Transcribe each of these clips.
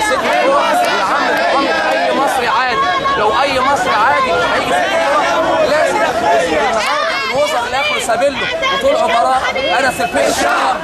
ست كوره يا عم بضمانة اي مصري عادي لو اي مصري عادي مش هيجي ست كوره لازم الوزراء اللي اخروا سابيلو وطلعوا براء انس الفيل الشعب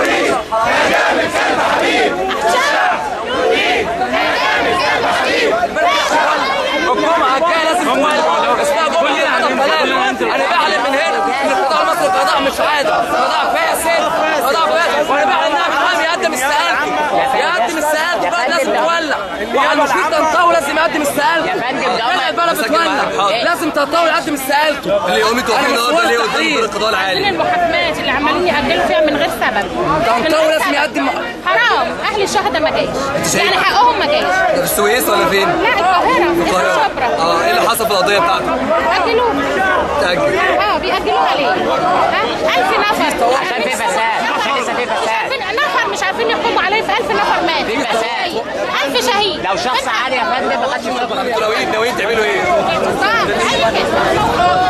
الجمعة الجاية لازم تولع اسمها جمعة القضاء ثلاثة أنا بعلم من هنا إن القضاء المصري قضاء مش عادل قضاء فاسد قضاء فاسد وأنا بعلم إنها حرام يقدم استقالته يقدم استقالته بقى لازم تولع يعني مش في طنطاوي لازم يقدم استقالته طلع البلد بتولع لازم طنطاوي يقدم استقالته اللي يومين توقفين النهارده ليه قدام تحرير. القضاء العالي المحاكمات اللي عمالين يأجلوا فيها من غير سبب طنطاوي من غير لازم سبب. يقدم حرام اهل الشهداء ما جايش شايف؟ يعني حقهم ما جايش في السويس ولا فين؟ لا القاهره القاهرة شبرا اه ايه اللي حصل في القضية بتاعته؟ اجلوه تأجل اه بيأجلوها ليه؟ ها 1000 نفر عشان في فساد عشان لسه في فساد نفر مش عارفين يحكموا عليه في 1000 نفر مات في فساد. 1000 شهيد لو شخص عادي يا فندم ما خدش منكم انتوا ناويين ناويين تعملوا ايه؟ اه اي كده